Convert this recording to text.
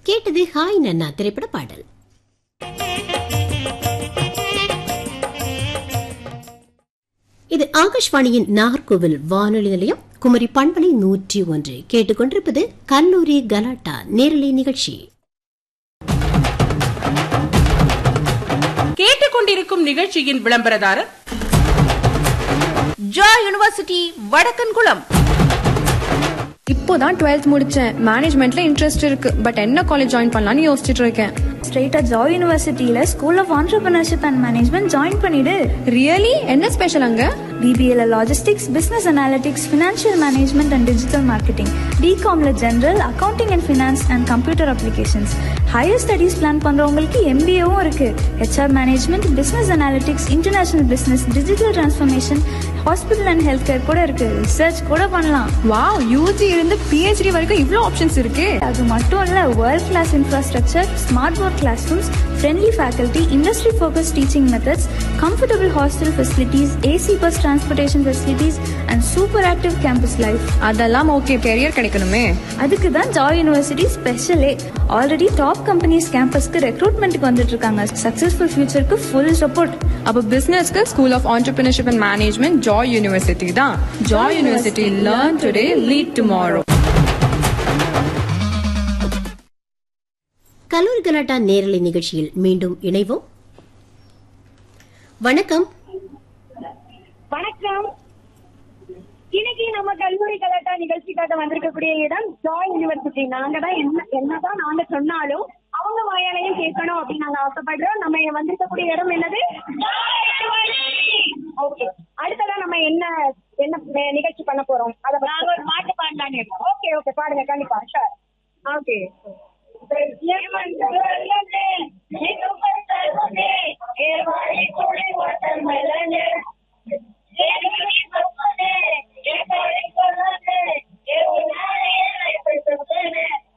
கேட்டது ஹாய் நன்னா திரைப்பட பாடல் இது ஆகாஷ்வாணியின் நாகர்கோவில் வானொலி நிலையம் குமரி பண்பலை நூற்றி ஒன்று கேட்டுக்கொண்டிருப்பது கல்லூரி கலாட்டா நேரலை நிகழ்ச்சி கேட்டுக்கொண்டிருக்கும் நிகழ்ச்சியின் விளம்பரதாரர் ஜா யுனிவர்சிட்டி வடக்கன்குளம் இப்போதான் டுவெல்த் முடிச்சேன் மேனேஜ்மெண்ட்ல இன்ட்ரெஸ்ட் இருக்கு பட் என்ன காலேஜ் ஜாயின் பண்ணலாம்னு யோசிச்சுட்டு இருக்கேன் ஸ்ட்ரெயிட்டா ஜாய் யூனிவர்சிட்டியில school of entrepreneurship and management join பண்ணிடு ரியலி என்ன ஸ்பெஷல் அங்க பிபிஏல logistics business analytics financial management and digital marketing பிகாம்ல general accounting and finance and computer applications higher studies plan பண்றவங்களுக்கு எம்பிஏவும் இருக்கு HR management business analytics international business digital transformation hospital and health care கூட இருக்கு research கூட பண்ணலாம் wow UG இருந்து PhD வரைக்கும் இவ்ளோ ஆப்ஷன்ஸ் இருக்கு அது மட்டும் இல்ல world class infrastructure smart work classrooms friendly faculty industry focus teaching methods comfortable hostel facilities AC bus transportation facilities and super active campus life அதெல்லாம் ஓகே கெரியர் கிடைக்கணுமே அதுக்கு தான் ஜாய் யூனிவர்சிட்டி ஸ்பெஷலே ஆல்ரெடி டாப் கம்பெனிஸ் கேம்பஸ்க்கு ரெக்ரூட்மெண்ட்டுக்கு வந்துட்டு இருக்காங்க successful ஃபியூச்சருக்கு ஃபுல் சப்போர்ட் அப்ப பிசினஸ்க்கு school of entrepreneurship and management Joy University தான் Joy University learn today lead tomorrow கல்லூரி கலாட்டா நேரலை நிகழ்ச்சியில் மீண்டும் இணைவோம் வணக்கம் வணக்கம் இன்னைக்கு நம்ம கல்லூரி கலாட்டா நிகழ்ச்சிக்காக வந்திருக்கக்கூடிய இடம் ஜாய் யூனிவர்சிட்டி நாங்க தான் என்ன என்னதான் நாங்க சொன்னாலும் அவங்க வாயாலையும் கேட்கணும் அப்படின்னு நாங்க ஆசைப்படுறோம் நம்ம வந்திருக்கக்கூடிய இடம் என்னது ஓகே அடுத்ததா நம்ம என்ன என்ன நி- நிகழ்ச்சி பண்ண போறோம் அத நாங்க ஒரு பாட்டு பாடலான்னு ஓகே ஓகே பாடுங்க கண்டிப்பா ஷார் ஓகே